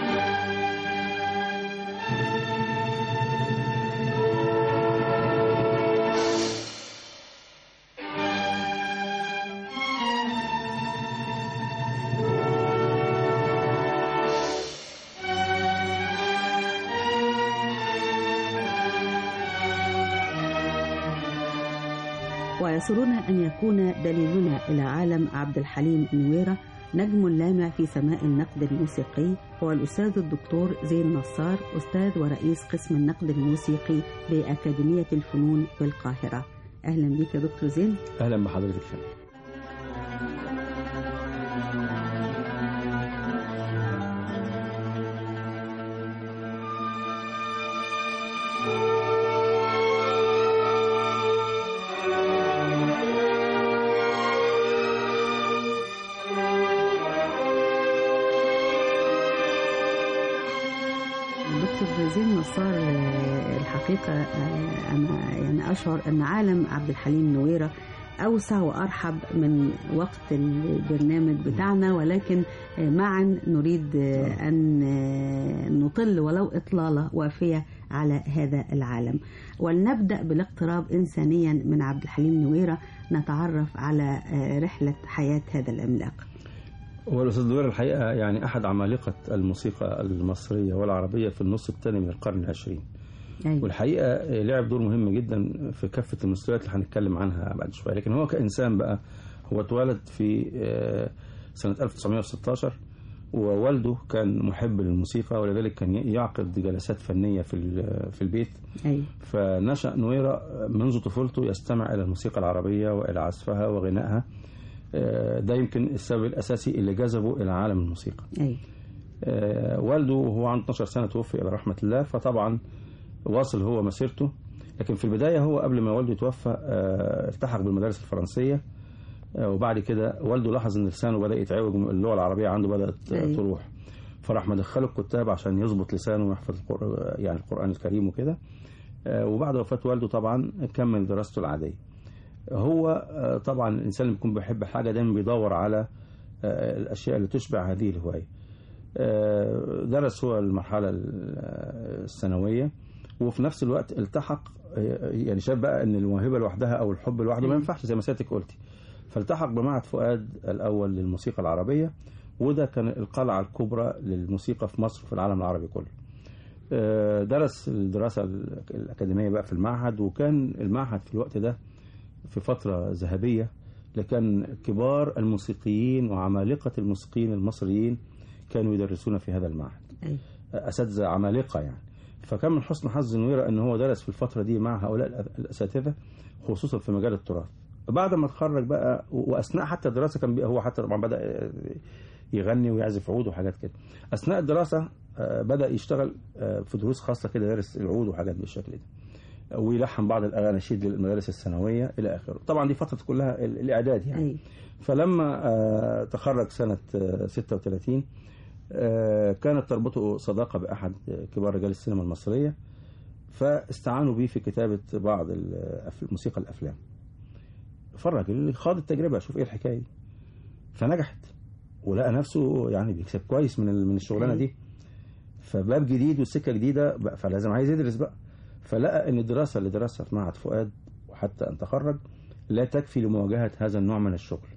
ويسرنا أن يكون دليلنا إلى عالم عبد الحليم نويرة نجم لامع في سماء النقد الموسيقي هو الأستاذ الدكتور زين نصار أستاذ ورئيس قسم النقد الموسيقي بأكاديمية الفنون بالقاهرة أهلا بك يا دكتور زين اهلا بحضرتك فندم دكتور زين نصار آه، الحقيقة آه، أنا يعني أشعر أن عالم عبد الحليم نويرة أوسع وأرحب من وقت البرنامج بتاعنا ولكن آه، معا نريد آه، أن آه، نطل ولو إطلالة وافية على هذا العالم ولنبدأ بالاقتراب إنسانيا من عبد الحليم نويرة نتعرف على آه، رحلة حياة هذا العملاق هو الأستاذ دوير الحقيقة يعني أحد عمالقة الموسيقى المصرية والعربية في النص الثاني من القرن العشرين أيوة. والحقيقة لعب دور مهم جدا في كافة المستويات اللي هنتكلم عنها بعد شوية لكن هو كإنسان بقى هو اتولد في آه، سنة 1916 ووالده كان محب للموسيقى ولذلك كان يعقد جلسات فنية في ال- في البيت أيوة. فنشأ نويرة منذ طفولته يستمع إلى الموسيقى العربية وإلى عزفها وغنائها آه، ده يمكن السبب الأساسي اللي جذبه إلى عالم الموسيقى أيوة. آه، والده وهو عنده 12 سنة توفي إلى رحمة الله فطبعا واصل هو مسيرته لكن في البداية هو قبل ما والده يتوفى آه، التحق بالمدارس الفرنسية آه، وبعد كده والده لاحظ ان لسانه بدأ يتعوج اللغة العربية عنده بدأت آه، أيوة. تروح فراح مدخله الكتاب عشان يظبط لسانه ويحفظ القر- يعني القرآن الكريم وكده آه، وبعد وفاة والده طبعا كمل دراسته العادية هو آه، طبعا الإنسان اللي بيكون بيحب حاجة دايما بيدور على آه، الأشياء اللي تشبع هذه الهواية آه، درس هو المرحلة ال- آه، الثانوية وفي نفس الوقت التحق آه، يعني شاف بقى ان الموهبة لوحدها او الحب لوحده ما ينفعش زي ما سيادتك قلتي فالتحق بمعهد فؤاد الأول للموسيقى العربية وده كان القلعة الكبرى للموسيقى في مصر وفي العالم العربي كله آه، درس الدراسة ال- الأكاديمية بقى في المعهد وكان المعهد في الوقت ده في فترة ذهبية لكان كبار الموسيقيين وعمالقة الموسيقيين المصريين كانوا يدرسون في هذا المعهد أيوة. أساتذة عمالقة يعني فكان من حسن حظ نويرة أن هو درس في الفترة دي مع هؤلاء الأ- الأساتذة خصوصا في مجال التراث بعد ما اتخرج بقى وأثناء حتى الدراسة كان بي- هو حتى طبعا بدأ يغني ويعزف عود وحاجات كده أثناء الدراسة آه، بدأ يشتغل آه، في دروس خاصة كده يدرس العود وحاجات بالشكل ده ويلحن بعض الأناشيد للمدارس الثانوية إلى آخره طبعا دي فترة كلها ال- الإعداد يعني أيوة. فلما آه، تخرج سنة آه، 36 آه، كانت تربطه صداقة بأحد كبار رجال السينما المصرية فاستعانوا به في كتابة بعض الأف- موسيقى الأفلام فالراجل خاض التجربة شوف إيه الحكاية دي فنجحت ولقى نفسه يعني بيكسب كويس من ال- من الشغلانة دي فباب جديد وسكة جديدة بقى فلازم عايز يدرس بقى فلقى ان الدراسة اللي درسها في معهد فؤاد وحتى ان تخرج لا تكفي لمواجهة هذا النوع من الشغل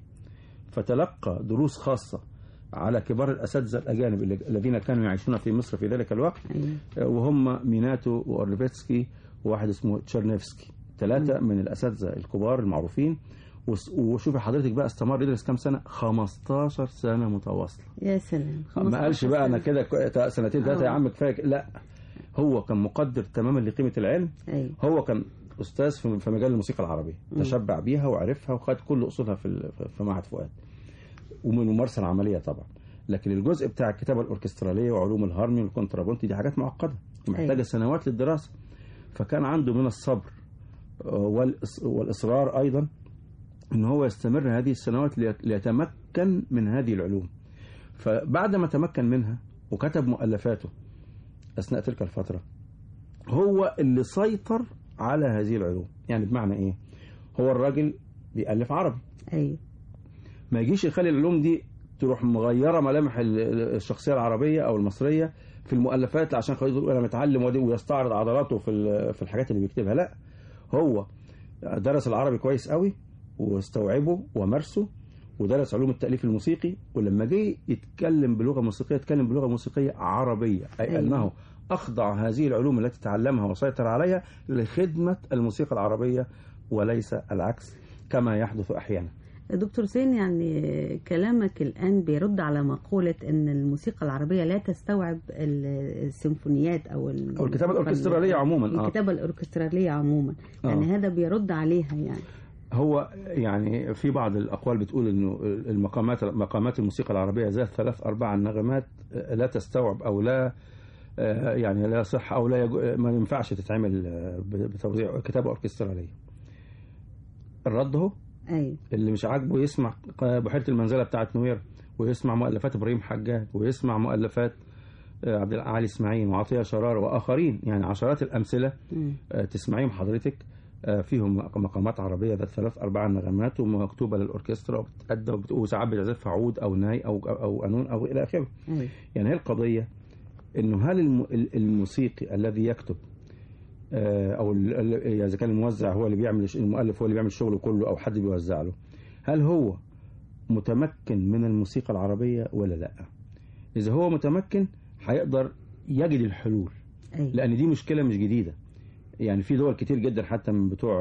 فتلقى دروس خاصة على كبار الأساتذة الأجانب اللي- الذين كانوا يعيشون في مصر في ذلك الوقت أيوة. وهم ميناتو وأورليفسكي وواحد اسمه تشيرنيفسكي ثلاثة من الأساتذة الكبار المعروفين وس- وشوفي حضرتك بقى استمر يدرس كام سنة 15 سنة متواصلة يا سلام ما قالش بقى انا كده كو- سنتين ثلاثه يا آه. عم كفايه لا هو كان مقدر تماما لقيمه العلم أيوة. هو كان استاذ في في مجال الموسيقى العربيه مم. تشبع بيها وعرفها وخد كل اصولها في ال- في معهد فؤاد ومن الممارسه العمليه طبعا لكن الجزء بتاع الكتابه الاوركستراليه وعلوم الهارموني والكونترابونت دي حاجات معقده ومحتاجه أيوة. سنوات للدراسه فكان عنده من الصبر آه، والإص- والاصرار ايضا ان هو يستمر هذه السنوات ليت- ليتمكن من هذه العلوم فبعد ما تمكن منها وكتب مؤلفاته اثناء تلك الفتره هو اللي سيطر على هذه العلوم يعني بمعنى ايه هو الراجل بيألف عربي أيوة. ما يجيش يخلي العلوم دي تروح مغيره ملامح ال- ال- الشخصيه العربيه او المصريه في المؤلفات عشان خلاص يقول انا متعلم ودي- ويستعرض عضلاته في ال- في الحاجات اللي بيكتبها لا هو درس العربي كويس قوي واستوعبه ومارسه ودرس علوم التأليف الموسيقي ولما جه يتكلم بلغة موسيقية يتكلم بلغة موسيقية عربية أي أيوة. أنه أخضع هذه العلوم التي تعلمها وسيطر عليها لخدمة الموسيقى العربية وليس العكس كما يحدث أحيانا دكتور زين يعني كلامك الآن بيرد على مقولة أن الموسيقى العربية لا تستوعب ال- السيمفونيات أو ال- أو الكتابة الأوركسترالية عموما آه. الكتابة الأوركسترالية عموما يعني آه. هذا بيرد عليها يعني هو يعني في بعض الأقوال بتقول إنه المقامات مقامات الموسيقى العربية ذات ثلاث أربع نغمات لا تستوعب أو لا آه، يعني لا صح أو لا يجو ما ينفعش تتعمل آه، بتوزيع كتابة أوركسترالية الرد هو أيوة. اللي مش عاجبه يسمع بحيرة المنزلة بتاعت نوير ويسمع مؤلفات إبراهيم حجاج ويسمع مؤلفات آه، عبد العالي اسماعيل وعطيه شرار واخرين يعني عشرات الامثله آه، تسمعيهم حضرتك آه، فيهم مقامات عربيه ذات ثلاث اربع نغمات ومكتوبه للاوركسترا وبتأدى وبت- وساعات بتعزفها عود او ناي او او قانون او الى اخره يعني هي القضيه انه هل الم- ال- الموسيقي الذي يكتب آه، او ال- ال- اذا كان الموزع هو اللي بيعمل الش- المؤلف هو اللي بيعمل الشغل كله او حد بيوزع له هل هو متمكن من الموسيقى العربية ولا لا إذا هو متمكن هيقدر يجد الحلول أيوة. لأن دي مشكلة مش جديدة يعني في دول كتير جدا حتى من بتوع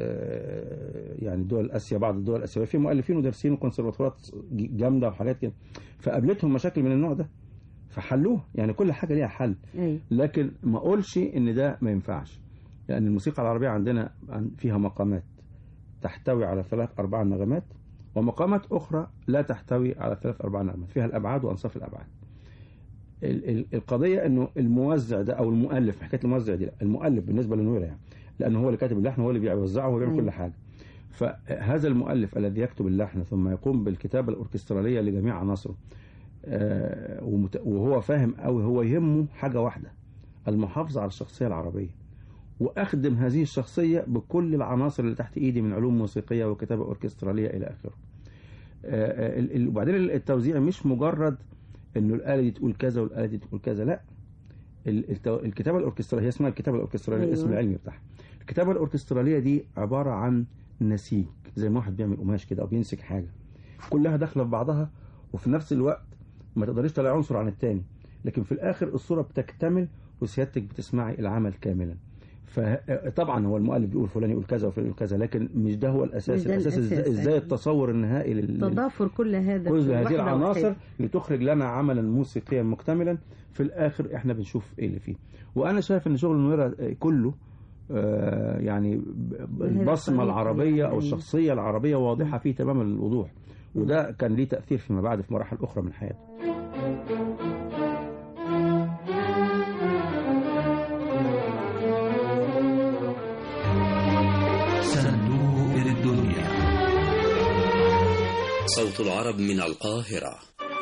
آه، يعني دول اسيا بعض الدول الاسيويه في مؤلفين ودارسين وكونسرفاتورات جامده وحاجات كده فقابلتهم مشاكل من النوع ده فحلوها يعني كل حاجه ليها حل أيوة. لكن ما اقولش ان ده ما ينفعش لان الموسيقى العربيه عندنا عن- فيها مقامات تحتوي على ثلاث اربع نغمات ومقامات اخرى لا تحتوي على ثلاث اربع نغمات فيها الابعاد وانصاف الابعاد ال- ال- القضيه انه الموزع ده او المؤلف حكايه الموزع دي لا المؤلف بالنسبه لنويرة يعني لانه هو اللي كاتب اللحن هو اللي بيوزعه وهو بيعمل أيوة. كل حاجه فهذا المؤلف الذي يكتب اللحن ثم يقوم بالكتابه الاوركستراليه لجميع عناصره آه، ومت- وهو فاهم قوي هو يهمه حاجه واحده المحافظه على الشخصيه العربيه واخدم هذه الشخصيه بكل العناصر اللي تحت ايدي من علوم موسيقيه وكتابه اوركستراليه الى اخره آه، آه، ال- ال- وبعدين التوزيع مش مجرد انه الاله دي تقول كذا والاله دي تقول كذا لا ال- التو- الكتابه الاوركستراليه هي اسمها الكتابه الاوركستراليه أيوة. الاسم العلمي بتاعها الكتابه الاوركستراليه دي عباره عن نسيج زي ما واحد بيعمل قماش كده او بينسج حاجه كلها داخله في بعضها وفي نفس الوقت ما تقدريش تطلعي عنصر عن التاني لكن في الاخر الصوره بتكتمل وسيادتك بتسمعي العمل كاملا فطبعا هو المؤلف بيقول فلان يقول كذا وفلان يقول كذا لكن مش ده هو الاساس مش ده الاساس الأساس، ازاي, إزاي أيوة. التصور النهائي لل... تضافر كل هذا كل في هذه وحدة العناصر واحدة. لتخرج لنا عملا موسيقيا مكتملا في الاخر احنا بنشوف ايه اللي فيه وانا شايف ان شغل نويرة كله آه، يعني ب- البصمه الطريقة العربيه او يعني. الشخصيه العربيه واضحه فيه تمام الوضوح وده كان ليه تاثير فيما بعد في مراحل اخرى من حياته صندوق الدنيا صوت العرب من القاهرة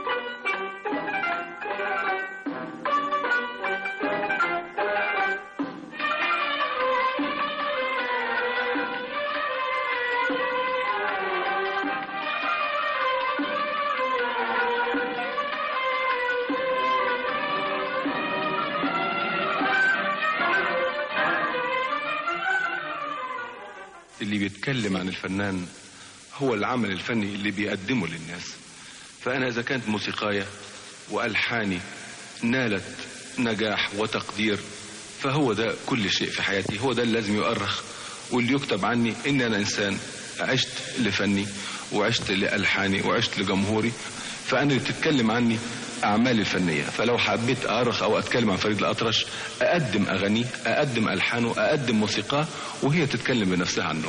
اللي بيتكلم عن الفنان هو العمل الفني اللي بيقدمه للناس فأنا إذا كانت موسيقاية وألحاني نالت نجاح وتقدير فهو ده كل شيء في حياتي هو ده اللي لازم يؤرخ واللي يكتب عني إن أنا إنسان عشت لفني وعشت لألحاني وعشت لجمهوري فأنا اللي بتتكلم عني أعمالي الفنية فلو حبيت أرخ أو أتكلم عن فريد الأطرش أقدم أغانيه أقدم ألحانه أقدم موسيقاه وهي تتكلم بنفسها عنه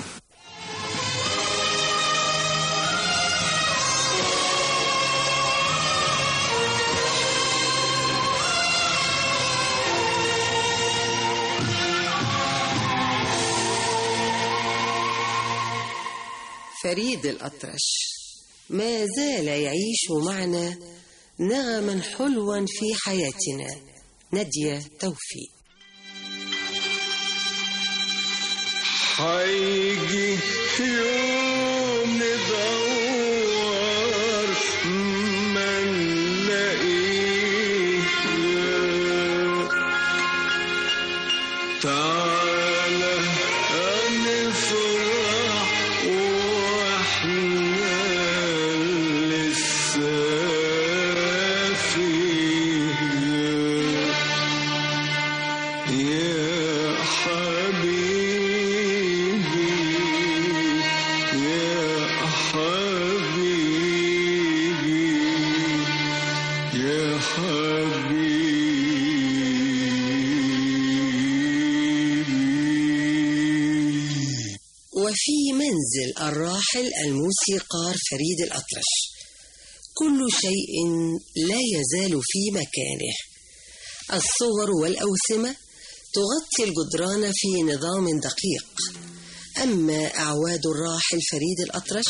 فريد الأطرش ما زال يعيش معنا نغما حلوا في حياتنا نادية توفيق هيجي يوم ندور ما نلاقيه تعالى نفرح واحنا لسه فيه يا حبيبي يا حبيبي يا حبيبي وفي منزل الراحل الموسيقار فريد الأطرش كل شيء لا يزال في مكانه الصور والأوسمة تغطي الجدران في نظام دقيق أما أعواد الراحل فريد الأطرش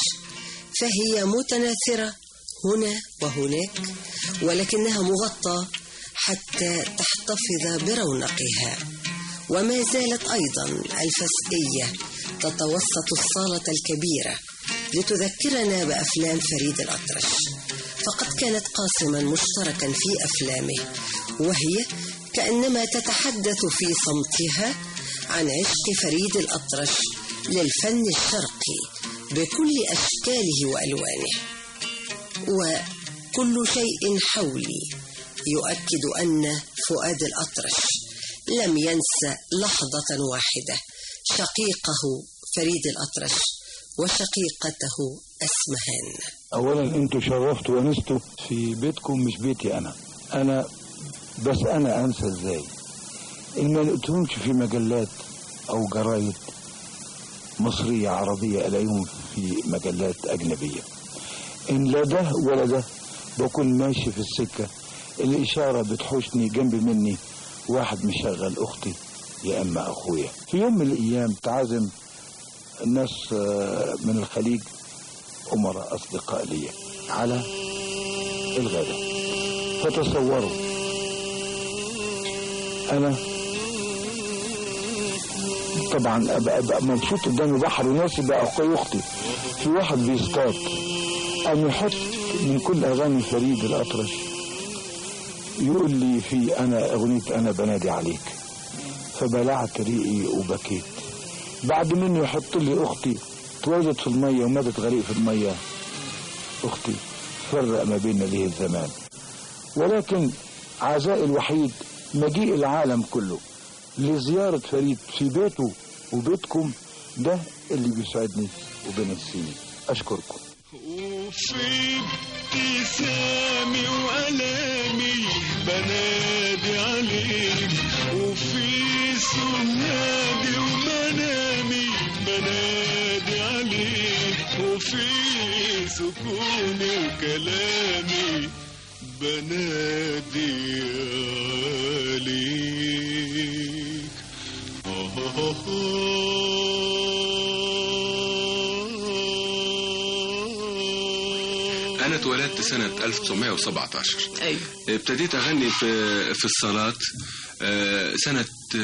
فهي متناثرة هنا وهناك ولكنها مغطى حتى تحتفظ برونقها وما زالت أيضا الفسئية تتوسط الصالة الكبيرة لتذكرنا بأفلام فريد الأطرش فقد كانت قاسما مشتركا في أفلامه وهي كأنما تتحدث في صمتها عن عشق فريد الأطرش للفن الشرقي بكل أشكاله وألوانه وكل شيء حولي يؤكد أن فؤاد الأطرش لم ينسى لحظة واحدة شقيقه فريد الأطرش وشقيقته أسمهان اولا انتوا شرفتوا وانستوا في بيتكم مش بيتي انا انا بس انا انسى ازاي ان ما لقيتهمش في مجلات او جرايد مصرية عربية الاقيهم في مجلات اجنبية ان لا ده ولا ده بكون ماشي في السكة الاشارة بتحوشني جنب مني واحد مشغل اختي يا اما اخويا في يوم من الايام تعازم الناس آه، من الخليج أمراء أصدقاء لي على الغداء فتصوروا أنا طبعا أبقى, أبقى مبسوط قدامي بحر وناس بقى أخوي أختي في واحد بيصطاد قام يحط من كل أغاني فريد الأطرش يقول لي في أنا أغنية أنا بنادي عليك فبلعت ريقي وبكيت بعد منه يحط لي أختي اتولدت في المية وماتت غريق في المية أختي فرق ما بيننا ليه الزمان ولكن عزائي الوحيد مجيء العالم كله لزيارة فريد في بيته وبيتكم ده اللي بيسعدني وبينسيني أشكركم وفي ابتسامي وألامي بنادي عليك وفي سهادي ومنامي بنادي عليك وفي سكوني وكلامي بنادي عليك أنا اتولدت سنة 1917 أيوة. ابتديت أغني في في الصلاة آه، سنة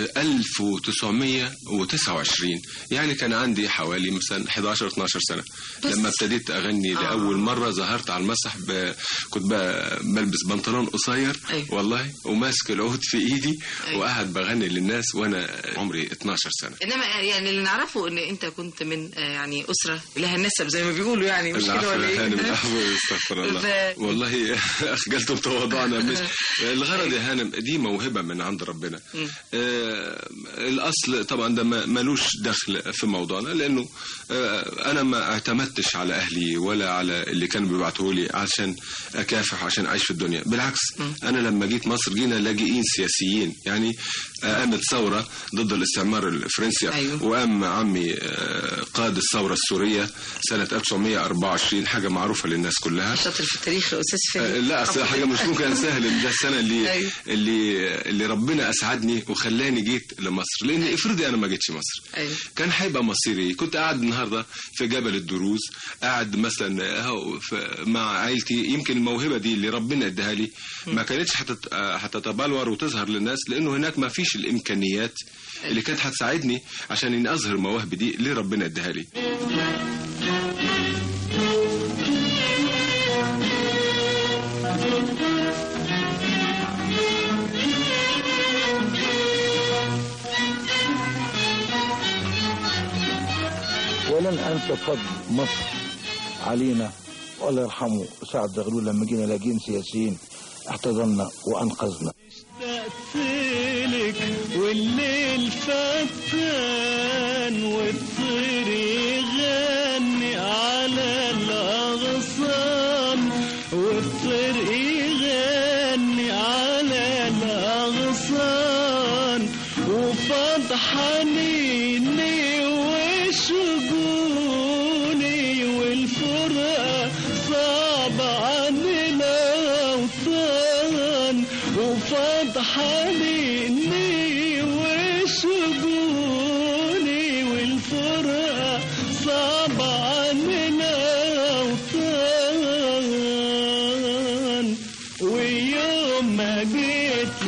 1929 يعني كان عندي حوالي مثلا 11 12 سنة لما ابتديت أغني لأول مرة ظهرت على المسرح ب... كنت ب- بلبس بنطلون قصير أيوة. والله وماسك العود في إيدي أيوة. وقاعد بغني للناس وأنا عمري 12 سنة انما يعني اللي نعرفه ان انت كنت من آه، يعني اسره لها النسب زي ما بيقولوا يعني مش كده العفو ولا يا هانم ايه؟ العفو استغفر الله ف- والله اخجلتم تواضعنا مش الغرض يا هانم دي موهبه من عند ربنا مم. آه الاصل طبعا ده ما- ملوش دخل في موضوعنا لانه آه انا ما اعتمدتش على اهلي ولا على اللي كانوا بيبعتوا لي عشان اكافح عشان اعيش في الدنيا بالعكس انا لما جيت مصر جينا لاجئين سياسيين يعني آه، قامت ثوره ضد الاستعمار الفرنسي أيوه. وقام عمي آه، قاد الثوره السوريه سنه 1924 حاجه معروفه للناس كلها شاطر في التاريخ يا استاذ آه، فريد لا اصل حاجه مش ممكن انساها لان ده السنه اللي أيوه. اللي اللي ربنا اسعدني وخلاني جيت لمصر لان افرضي انا ما جيتش مصر ايوه كان هيبقى مصيري كنت قاعد النهارده في جبل الدروز قاعد مثلا اهو في- مع عائلتي يمكن الموهبه دي اللي ربنا اداها لي ما كانتش هتت- آه، هتتبلور وتظهر للناس لانه هناك ما فيش الامكانيات اللي كانت هتساعدني عشان اني اظهر مواهبي دي اللي ربنا اداها لي ولن انسى فضل مصر علينا والله يرحمه سعد زغلول لما جينا لاجئين سياسيين احتضننا وانقذنا لك والليل فتان والطير يغني على الأغصان والطير يغني على الأغصان وفض حنيني وشجوني والفرقة صعب عن الأوطان وفض حنيني وشجوني والفرقة صعب عن الأوطان ويوم ما جيت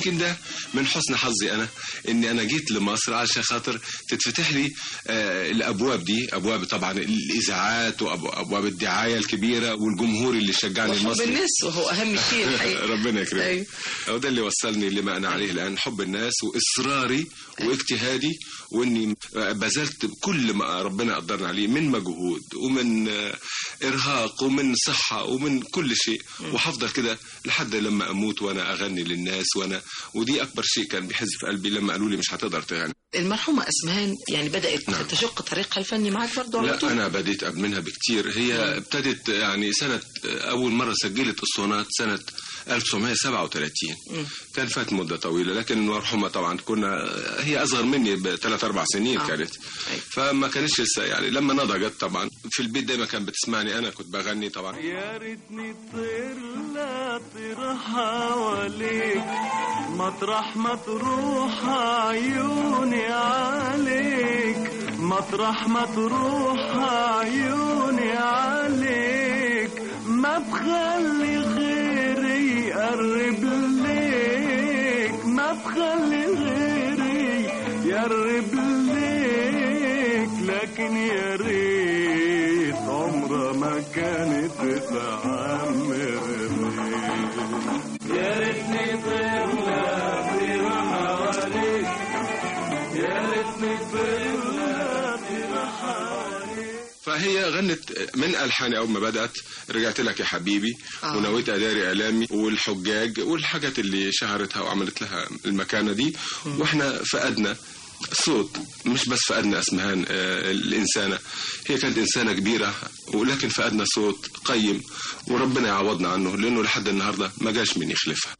ويمكن ده من حسن حظي انا اني انا جيت لمصر علشان خاطر تتفتح لي آه الابواب دي ابواب طبعا الاذاعات وابواب الدعايه الكبيره والجمهور اللي شجعني وحب لمصر الناس وهو اهم شيء الحقيقه ربنا يكرمك أيوة. هو ده اللي وصلني لما انا عليه الان حب الناس واصراري واجتهادي واني بذلت كل ما ربنا قدرنا عليه من مجهود ومن آه، ارهاق ومن صحه ومن كل شيء وهفضل كده لحد لما اموت وانا اغني للناس وانا ودي اكبر شيء كان بيحز في قلبي لما قالوا لي مش هتقدر تغني المرحومه اسمهان يعني بدات نعم. تشق طريقها الفني معاك برضه على لا طول انا بديت قبل منها بكتير هي ابتدت يعني سنه اول مره سجلت اسطوانات سنه 1937 مم. كان فات مده طويله لكن المرحومه طبعا كنا هي اصغر مني بثلاث اربع سنين آه. كانت فما كانش لسه يعني لما نضجت طبعا في البيت دايما كانت بتسمعني انا كنت بغني طبعا يا ريتني طير لا طير حواليك مطرح ما تروح عيوني عليك مطرح ما تروح عيوني عليك ما تخلي غيري يقرب ليك ما تخلي غيري يقرب ليك لكن يا ريت عمرها ما كانت تعمر بيك يا ريتني طير لا طير حواليك يا ريتني طير لا طير حواليك فهي غنت من الحاني اول ما بدات رجعت لك يا حبيبي آه. ونويت اداري الامي والحجاج والحاجات اللي شهرتها وعملت لها المكانه دي واحنا فقدنا صوت مش بس فقدنا اسمهان آه، الانسانه هي كانت انسانه كبيره ولكن فقدنا صوت قيم وربنا يعوضنا عنه لانه لحد النهارده ما جاش من يخلفها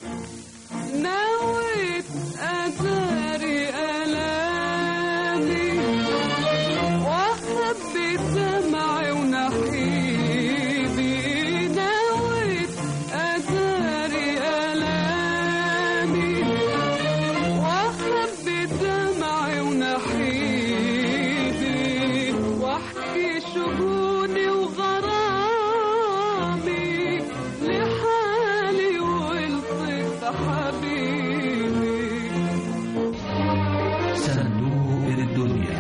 نويت أداري ألامي وأخبي دمعي ونحيبي نويت أداري ألامي وأخبي دمعي ونحيبي وأحكي شجوني وغرامي لحالي ولطف حبيبي صندوق الدنيا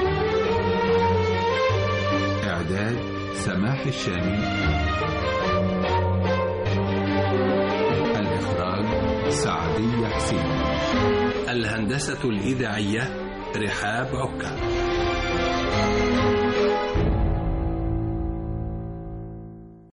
إعداد سماح الشامي الإخراج سعدية حسين الهندسة الإذاعية رحاب عكا